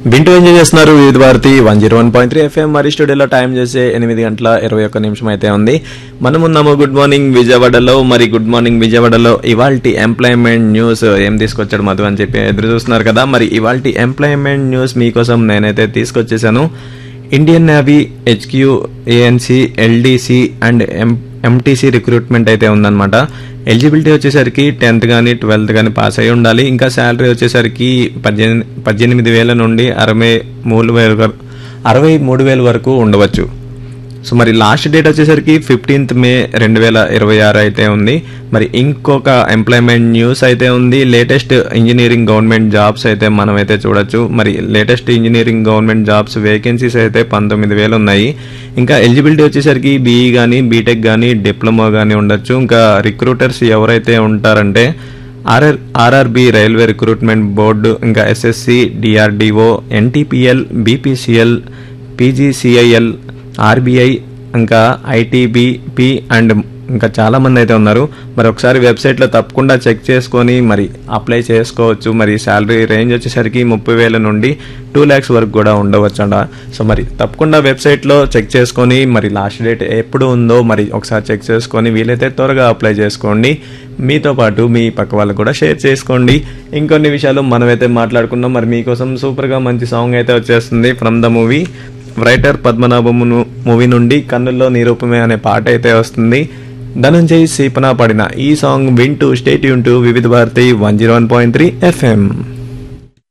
వింటూ ఎంజాయ్ చేస్తున్నారు Vividh Bharati one zero one point three FM మరి స్టూడియోలో టైం చేసే ఎనిమిది గంటల ఇరవై ఒక్క నిమిషం అయితే ఉంది మనం ఉన్నాము గుడ్ మార్నింగ్ విజయవాడలో మరి గుడ్ మార్నింగ్ విజయవాడలో ఇవాల్టి ఎంప్లాయ్మెంట్ న్యూస్ ఏం తీసుకొచ్చాడు మధు అని చెప్పి ఎదురు చూస్తున్నారు కదా మరి ఇవాల్టి ఎంప్లాయ్మెంట్ న్యూస్ మీకోసం నేనైతే తీసుకొచ్చేసాను Indian navy HQ ANC LDC and M MTC recruitment అయితే ఉందన్నమాట ఎలిజిబిలిటీ వచ్చేసరికి టెన్త్ కానీ ట్వెల్త్ కానీ పాస్ అయి ఉండాలి ఇంకా శాలరీ వచ్చేసరికి పద్దెనిమిది పద్దెనిమిది వేల నుండి అరవై మూడు వేల వర- అరవై మూడు వేల వరకు ఉండవచ్చు సో మరి లాస్ట్ డేట్ వచ్చేసరికి ఫిఫ్టీన్త్ మే రెండు వేల ఇరవై ఆరు అయితే ఉంది మరి ఇంకొక ఎంప్లాయ్మెంట్ న్యూస్ అయితే ఉంది లేటెస్ట్ ఇంజనీరింగ్ గవర్నమెంట్ జాబ్స్ అయితే మనం అయితే చూడొచ్చు మరి latest engineering government jobs vacancies అయితే పంతొమ్మిది వేలు ఉన్నాయి ఇంకా ఎలిజిబిలిటీ వచ్చేసరికి బీఈ కానీ బీటెక్ కానీ డిప్లొమా కానీ ఉండొచ్చు ఇంకా రిక్రూటర్స్ ఎవరైతే ఉంటారంటే RR RRB railway recruitment board ఇంకా SSC DRDO NTPL BPCL PGCIL RBI ఇంకా ఐటీబీపీ అండ్ ఇంకా చాలా మంది అయితే ఉన్నారు మరి ఒకసారి వెబ్సైట్లో తప్పకుండా చెక్ చేసుకొని మరి అప్లై చేసుకోవచ్చు మరి శాలరీ రేంజ్ వచ్చేసరికి ముప్పై వేల నుండి టూ ల్యాక్స్ వరకు కూడా ఉండవచ్చు అంట సో మరి తప్పకుండా వెబ్సైట్లో చెక్ చేసుకొని మరి లాస్ట్ డేట్ ఎప్పుడు ఉందో మరి ఒకసారి చెక్ చేసుకొని వీలైతే త్వరగా అప్లై చేసుకోండి మీతో పాటు మీ పక్క వాళ్ళు కూడా షేర్ చేసుకోండి ఇంకొన్ని విషయాలు మనమైతే మాట్లాడుకున్నాం మరి మీకోసం సూపర్గా మంచి సాంగ్ అయితే వచ్చేస్తుంది ఫ్రమ్ ద మూవీ రైటర్ పద్మనాభమును మూవీ నుండి కన్నుల్లో నిరూపమే అనే పాట అయితే వస్తుంది ధనంజయ్ సీపన పడిన ఈ సాంగ్ వింటూ స్టేట్ యూన్ to Vividh Bharati one zero one point three FM